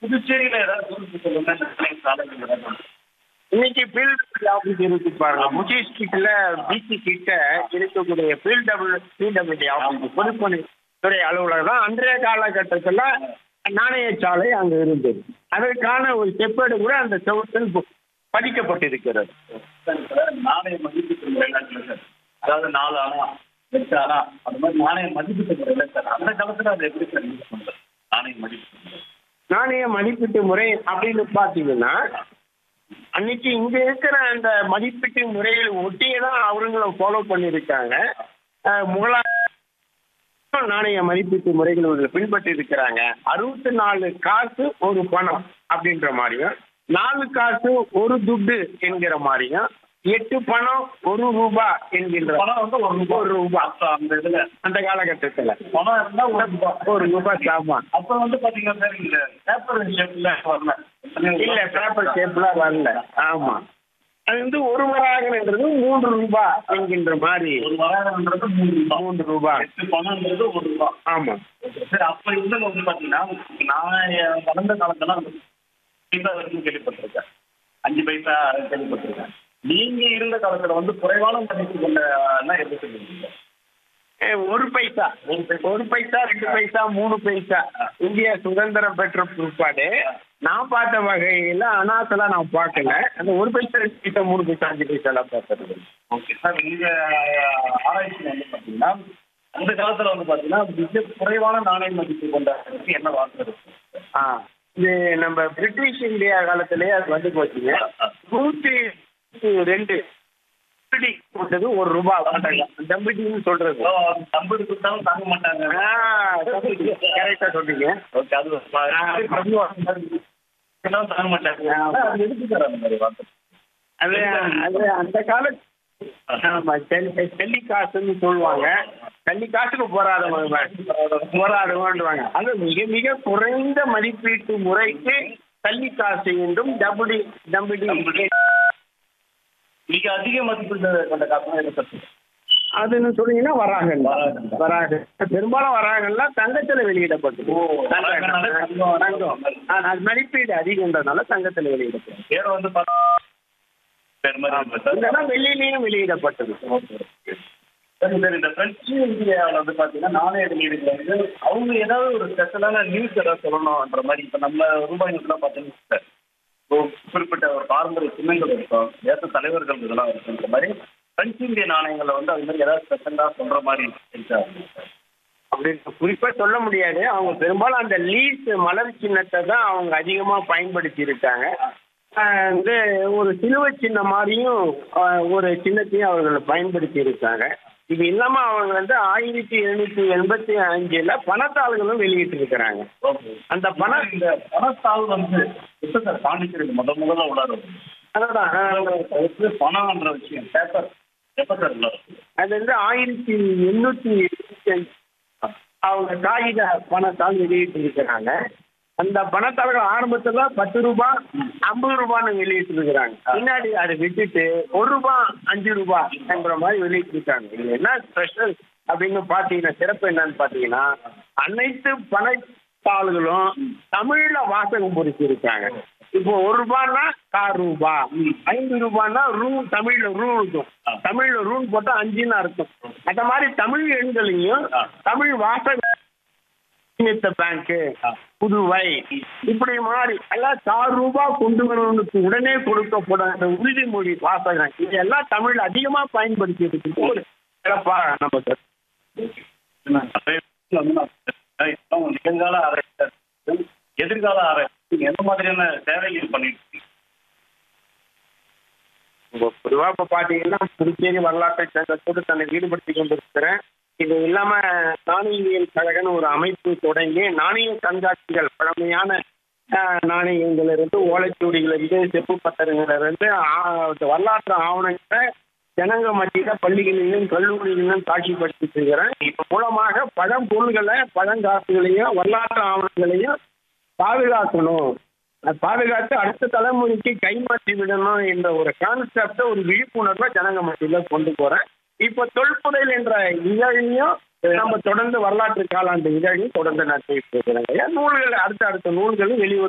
புதுச்சேரியில ஏதாவது குறிப்பிட்டு சொல்லுங்க இந்த நாணய சாலைகள் ஏதாவது இன்னைக்கு ஃபீல்ட் ஆஃபீஸ் இருக்கு பாருங்க முச்சி ஸ்ட்ரீட்ல பிசி கிட்ட இருக்கக்கூடிய ஃபீல்ட் டபுள் பிடபிள்யூடி ஆஃபீஸ் பொதுப்பணித்துறை அலுவலகம் தான் அன்றைய காலகட்டத்தில் நாணயச்சாலை அங்கே இருந்தது அதற்கான ஒரு செப்பேடு கூட அந்த செவத்தில் பதிக்கப்பட்டிருக்கிறது சரி சார் நாணய மதிப்பீட்டு முறையெல்லாம் இல்லை சார் அதாவது நாலு அணா எட்டு அணா அந்த மாதிரி நாணய மதிப்பீட்டு முறையில சார் அந்த காலத்துல அதை எப்படி சார் யூஸ் பண்றது நாணய மதிப்பீட்டு முறை நாணய மதிப்பீட்டு முறை அப்படின்னு பார்த்தீங்கன்னா அன்னைக்கு இங்க இருக்கிற அந்த மதிப்பீட்டு முறைகள் ஒட்டியே தான் அவங்களும் ஃபாலோ பண்ணியிருக்காங்க அஹ் முகலாய நாணய மதிப்பீட்டு முறைகள் இவர்கள் பின்பற்றி இருக்கிறாங்க அறுபத்தி நாலு காசு ஒரு பணம் அப்படின்ற மாதிரியும் நாலு காசு ஒரு துட்டு என்கிற மாதிரியும் எட்டு பணம் ஒரு ரூபாய் என்கின்ற பணம் வந்து ஒரு ரூபாய் ஒரு ரூபாய் அப்ப அந்த இதுல அந்த காலகட்டத்தில் பணம் இருந்தா ஒரு ரூபாய் ஒரு ரூபாய் சாமான் அப்ப வந்து பாத்தீங்கன்னா சார் இந்த பேப்பர் ஷேப்ல வரல இல்ல பேப்பர் ஷேப்ல வரல ஆமா அது வந்து ஒரு வராகன்றது மூன்று ரூபாய் என்கின்ற மாதிரி ஒரு வராகன்றது மூணு ரூபாய் மூன்று ரூபாய் எட்டு பணம்ன்றது ஒரு ரூபாய் ஆமா சரி அப்ப இருந்தது வந்து பாத்தீங்கன்னா நான் என் வளர்ந்த காலத்துல அந்த பைசா வரைக்கும் கேள்விப்பட்டிருக்கேன் அஞ்சு பைசா கேள்விப்பட்டிருக்கேன் நீங்க இருந்த காலத்துல வந்து குறைவான மதிப்பு கொண்ட எல்லாம் எப்படி சொல்லுவீங்க ஏ, ஒரு பைசா ஒரு பைசா ரெண்டு பைசா மூணு பைசா இந்தியா சுதந்திரம் பெற்ற பிற்பாடு நான் பார்த்த வகையில அனாத்தெல்லாம் நான் பார்க்கல அந்த ஒரு பைசா ரெண்டு பைசா மூணு பைசா அஞ்சு பைசா எல்லாம் பார்த்தது ஓகே சார் நீங்க ஆராய்ச்சி வந்து பாத்தீங்கன்னா அந்த காலத்துல வந்து பாத்தீங்கன்னா மிக குறைவான நாணய மதிப்பு கொண்ட என்ன வார்த்தை இருக்கு ஆ இது நம்ம பிரிட்டிஷ் இந்தியா காலத்திலேயே அது வந்து போச்சுங்க நூற்றி ரெண்டு தம்பி கொண்டது ஒரு ரூபாய் தம்பிடின்னு சொல்றது தம்பு கொடுத்தாலும் தாங்க மாட்டாங்க கரெக்டா சொன்னீங்க ஓகே அது கொடுத்தாலும் தாங்க மாட்டாங்க அது எதுக்கு சார் அந்த மாதிரி வார்த்தை அது அது அந்த கால ஆமா செல்லி செல்லி காசுன்னு சொல்லுவாங்க செல்லி காசுக்கு போராடுவாங்க போராடுவாண்டுவாங்க அது மிக மிக குறைந்த மதிப்பீட்டு முறைக்கு தள்ளி காசு என்றும் டபுடி டபுடி மிக அதிக மதிப்பு கொண்ட காசு என்ன சார் அதுன்னு சொன்னீங்கன்னா வராகன் வராகன். வராகன் பெரும்பாலும் வராகன்லாம் தங்கத்துல வெளியிடப்பட்டது ஓ, தங்கம். வராகன்னாலே தங்கம். தங்கம் ஆ, அது மதிப்பீடு அதிகம்ன்றதுனால தங்கத்துல வெளியிடப்பட்டது பேர் வந்து பார்த்தா பேர் மாதிரி இருக்கு சார் இதெல்லாம் வெள்ளியிலையும் வெளியிடப்பட்டது சரி சார் இந்த பிரெஞ்சு இந்தியாவில் வந்து பார்த்தீங்கன்னா நாணய வெளியீடுகள் வந்து அவங்க ஏதாவது ஒரு ஸ்பெஷலான நியூஸ் ஏதாவது சொல்லணும்ன்ற மாதிரி இப்போ நம்ம ரூபாய் நோட்டுலாம் பார்த்தீங்கன்னா சார் இப்போ குறிப்பிட்ட ஒரு பாரம்பரிய சின்னங்கள் இருக்கும் தேச தலைவர்கள் இதெல்லாம் இருக்குன்ற மாதிரி பிரெஞ்சு இந்திய நாணயங்களை வந்து அது மாதிரி ஏதாவது ஸ்பெஷலாக சொல்கிற மாதிரி இருக்கா அப்படின்னு குறிப்பா சொல்ல முடியாது அவங்க பெரும்பாலும் அந்த லீஸ் மலர் சின்னத்தை தான் அவங்க அதிகமா பயன்படுத்தி இருக்காங்க ஆஹ் வந்து ஒரு சிலுவை சின்னம் மாதிரியும் ஆஹ் ஒரு சின்னத்தையும் அவர்கள் பயன்படுத்தி இருக்காங்க இது இல்லாம அவங்க வந்து ஆயிரத்தி எழுநூத்தி எண்பத்தி அஞ்சுல பணத்தாள்களும் வெளியிட்டு இருக்கிறாங்க ஓகே அந்த பணம் இந்த பணத்தாள் வந்து எப்போ சார் பாண்டிச்சேரி முத முதல்ல உள்ளார அதான் ஆஹ் பணம்ன்ற விஷயம் பேப்பர் எப்போ சார் உள்ளார அது வந்து ஆயிரத்தி எண்ணூத்தி எழுபத்தி அஞ்சு அவங்க காகித பணத்தால் வெளியிட்டு இருக்கிறாங்க அந்த பணத்தாள்கள் ஆரம்பத்துல பத்து ரூபாய் ஐம்பது ரூபான்னு வெளியிட்டு இருக்கிறாங்க பின்னாடி அதை விட்டுட்டு ஒரு ரூபாய் அஞ்சு ரூபாய் என்ற மாதிரி வெளியிட்டு இருக்காங்க இது என்ன ஸ்பெஷல் அப்படின்னு பாத்தீங்கன்னா சிறப்பு என்னன்னு பாத்தீங்கன்னா அனைத்து பணத்தாள்களும் தமிழ்ல வாசகம் பொறிச்சு இருக்காங்க இப்போ ஒரு ரூபான்னா கார் ரூபா ஐந்து ரூபான்னா ரூ தமிழ்ல ரூ இருக்கும் தமிழ்ல ரூன்னு போட்டா அஞ்சுன்னு அர்த்தம் அந்த மாதிரி தமிழ் எண்களையும் தமிழ் வாசக பேங்க் புதுவை இப்படி மாதிரி எல்லாம் கார் ரூபா கொண்டு வரவனுக்கு உடனே கொடுக்கப்படும் அந்த உறுதிமொழி வாசகம் இது எல்லாம் தமிழ் அதிகமா பயன்படுத்தி இருக்கு ஒரு சிறப்பா நம்ம சார் நிகழ்கால ஆராய்ச்சி எதிர்கால ஆராய்ச்சி எந்த மாதிரியான சேவைகள் பண்ணிட்டு இருக்கீங்க இப்போ பொதுவா இப்ப பாத்தீங்கன்னா புதுச்சேரி வரலாற்றை சங்கத்தோடு தன்னை ஈடுபடுத்தி கொண்டிருக்கிறேன் இது இல்லாம நாணயவியல் கழகம்னு ஒரு அமைப்பு தொடங்கி நாணய கண்காட்சிகள் பழமையான ஆஹ், நாணயங்கள்ல இருந்து ஓலைச்சுவடிகள் இருந்து செப்பு பத்திரங்கள்ல இருந்து ஆ- வரலாற்று ஆவணங்களை ஜனங்க மத்தியில பள்ளிகளிலும் கல்லூரிகளிலும் காட்சிப்படுத்திட்டு இருக்கிறேன் இது மூலமாக பழம்பொருள்களை பழங்காசுகளையும் வரலாற்று ஆவணங்களையும் பாதுகாக்கணும் அது பாதுகாத்து அடுத்த தலைமுறைக்கு கைமாற்றி விடணும் என்ற ஒரு கான்செப்டை ஒரு விழிப்புணர்வை ஜனங்க மத்தியில கொண்டு போறேன் இப்போ தொல்புதையல் என்ற இதழையும் நம்ம தொடர்ந்து வரலாற்று காலாண்டு இதழையும் தொடர்ந்து நடத்திட்டு இருக்கிறாங்க நூல்கள் அடுத்த அடுத்த நூல்களும் வெளிவரும்